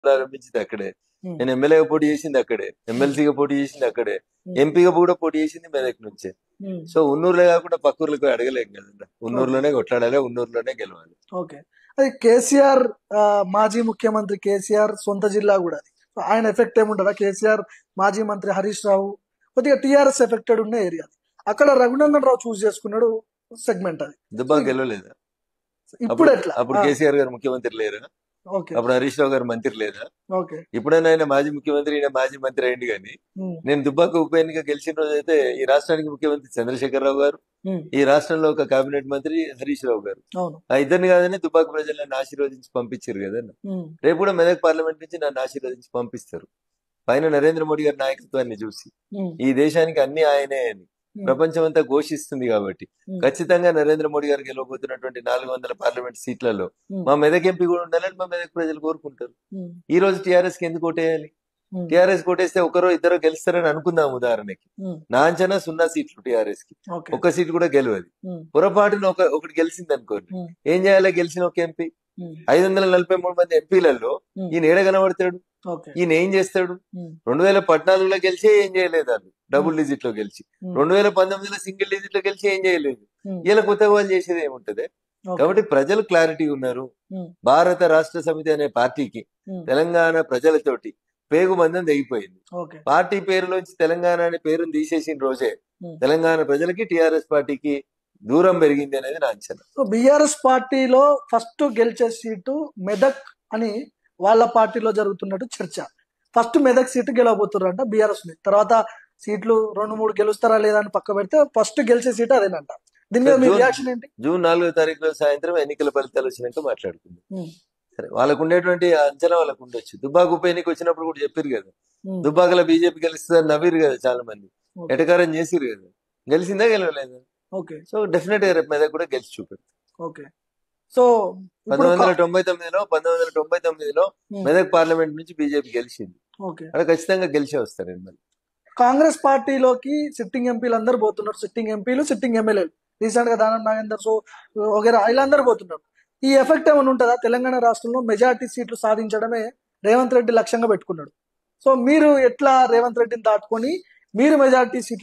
ప్రారంభించింది అక్కడే ఉమ్, నేను ఎమ్మెల్యేగా పోటీ చేసింది అక్కడే ఎమ్మెల్సీగా పోటీ చేసింది అక్కడే Hmm. ఎంపీగా కూడా పోటీ చేసింది మెదక్ నుంచే ఉమ్, సో ఉన్నూరులో కాకుండా పక్కూర్లకు అడగలేం కదండి ఉన్నూరులోనే కొట్లాడాలి ఉన్నూరులోనే గెలవాలి ఓకే అది కేసీఆర్ ఆ, మాజీ ముఖ్యమంత్రి కేసీఆర్ సొంత జిల్లా కూడా అది సో ఆయన ఎఫెక్ట్ ఏముంటుందా కేసీఆర్ మాజీ మంత్రి హరీష్ రావు కొద్దిగా టీఆర్ఎస్ ఎఫెక్టెడ్ ఉన్న ఏరియా అది అక్కడ రఘునందన్ రావు చూస్ చేసుకున్నాడు సెగ్మెంట్ అది దుబ్బా గెలవలేదా ఇప్పుడు అప్పుడు ఎట్లా అప్పుడు ఆ, కేసీఆర్ గారు ముఖ్యమంత్రి లేరా ఓకే అప్పుడు హరీష్ రావు గారు మంత్రి లేదా ఓకే ఇప్పుడైనా ఆయన మాజీ ముఖ్యమంత్రి ఈయన మాజీ మంత్రి అయింది కానీ ఉమ్, నేను దుబ్బాక ఉప ఎన్నిక గెలిచిన రోజు అయితే ఈ రాష్ట్రానికి ముఖ్యమంత్రి చంద్రశేఖర్ రావు గారు ఉమ్, ఈ రాష్ట్రంలో ఒక కేబినెట్ మంత్రి హరీష్ రావు గారు అవును ఆ ఇద్దరిని కాదని దుబ్బాక ప్రజలు నన్ను ఆశీర్వదించి పంపించారు కదా ఉమ్, రేపు కూడా మెదక్ పార్లమెంట్ నుంచి నన్ను ఆశీర్వదించి పంపిస్తారు పైన నరేంద్ర మోడీ గారి నాయకత్వాన్ని చూసి ఉమ్, ఈ దేశానికి అన్ని ఆయనే అని ఉమ్, ప్రపంచం అంతా ఘోషిస్తుంది కాబట్టి ఉమ్, ఖచ్చితంగా నరేంద్ర మోడీ గారు గెలవబోతున్నటువంటి నాలుగు వందల పార్లమెంట్ సీట్లలో ఉమ్, మా మెదక్ ఎంపీ కూడా ఉండాలని మా మెదక్ ప్రజలు కోరుకుంటారు ఉమ్, ఈ రోజు టీఆర్ఎస్ కి ఎందుకు ఓటేయాలి ఉమ్, టీఆర్ఎస్ కోటేస్తే ఒకరో ఇద్దరు గెలుస్తారని అనుకుందాం ఉదాహరణకి ఉమ్, నా అంచనా సున్నా సీట్లు టీఆర్ఎస్ కి ఓకే ఒక్క సీట్ కూడా గెలవదు ఉమ్, పొరపాటున ఒక ఒకటి గెలిచింది అనుకోండి ఉమ్, ఏం చేయాలి గెలిచిన ఒక ఎంపీ ఉమ్, ఐదు వందల నలభై మూడు మంది ఎంపీలలో ఉమ్, ఈయన ఏడ కనబడతాడు ఓకే ఈయన ఏం చేస్తాడు ఉమ్, రెండు వేల పద్నాలుగులో గెలిచి ఏం చేయలేదు వాళ్ళు డబుల్ డిజిట్ లో గెలిచి ఉమ్, రెండు వేల పంతొమ్మిదిలో సింగిల్ డిజిట్ లో గెలిచి ఏం చేయలేదు ఉమ్, ఇలా కొత్త వాళ్ళు చేసేది ఏముంటది ఓకే. కాబట్టి ప్రజలు క్లారిటీ ఉన్నారు ఉమ్, భారత రాష్ట్ర సమితి అనే పార్టీకి ఉమ్, తెలంగాణ ప్రజలతోటి పేగు బంధం తెగిపోయింది ఓకే పార్టీ పేరులోంచి తెలంగాణ అనే పేరుని తీసేసిన రోజే ఉమ్. తెలంగాణ ప్రజలకి టిఆర్ఎస్ పార్టీకి దూరం పెరిగింది అనేది నా అంచనా సో బీఆర్ఎస్ పార్టీలో ఫస్ట్ గెలిచే సీటు మెదక్ అని వాళ్ళ పార్టీలో జరుగుతున్నట్టు చర్చ ఫస్ట్ మెదక్ సీటు గెలవబోతున్నారంట బీఆర్ఎస్ తర్వాత సీట్లు రెండు మూడు గెలుస్తారా లేదా అని పక్క పెడితే ఫస్ట్ గెలిచే సీటు అదేనంట దీని మీద మీ జూన్- రియాక్షన్ ఏంటి జూన్ నాలుగో తారీఖు రోజు సాయంత్రం ఎన్నికల ఫలితాలు వచ్చినాక మాట్లాడుకుందాం ఉమ్, సరే వాళ్ళకు ఉండేటువంటి అంచనా వాళ్ళకు ఉండొచ్చు దుబ్బాక ఉప ఎన్నిక వచ్చినప్పుడు కూడా చెప్పారు కదా ఉమ్, దుబ్బాకలో బీజేపీ గెలుస్తుందని నవ్విరు కదా చాలా మంది ఓకే. ఎటకారం చేసిరు కదా గెలిచిందా గెలవలేదు ఓకే సో డెఫినెట్ గా రేపు మెదక్ కూడా గెలిచి చూపారు ఓకే సో ఇప్పుడు పంతొమ్మిది వందల తొంభై తొమ్మిదిలో పంతొమ్మిది వందల తొంభై తొమ్మిదిలో ఉమ్, మెదక్ పార్లమెంట్ నుంచి బీజేపీ గెలిచింది ఓకే అక్కడ ఖచ్చితంగా గెలిచే వస్తారు మళ్ళీ కాంగ్రెస్ పార్టీలోకి సిట్టింగ్ ఎంపీలు అందరు పోతున్నారు సిట్టింగ్ ఎంపీలు సిట్టింగ్ ఎమ్మెల్యేలు రీసెంట్ గా దానం నాగేందర్ సో వగేరా వీళ్ళందరూ పోతున్నారు ఈ ఎఫెక్ట్ ఏమైనా ఉంటుందా తెలంగాణ రాష్ట్రంలో మెజార్టీ సీట్లు సాధించడమే రేవంత్ రెడ్డి లక్ష్యంగా పెట్టుకున్నాడు సో మీరు ఎట్లా రేవంత్ రెడ్డిని దాటుకొని మీరు మెజార్టీ సీట్లు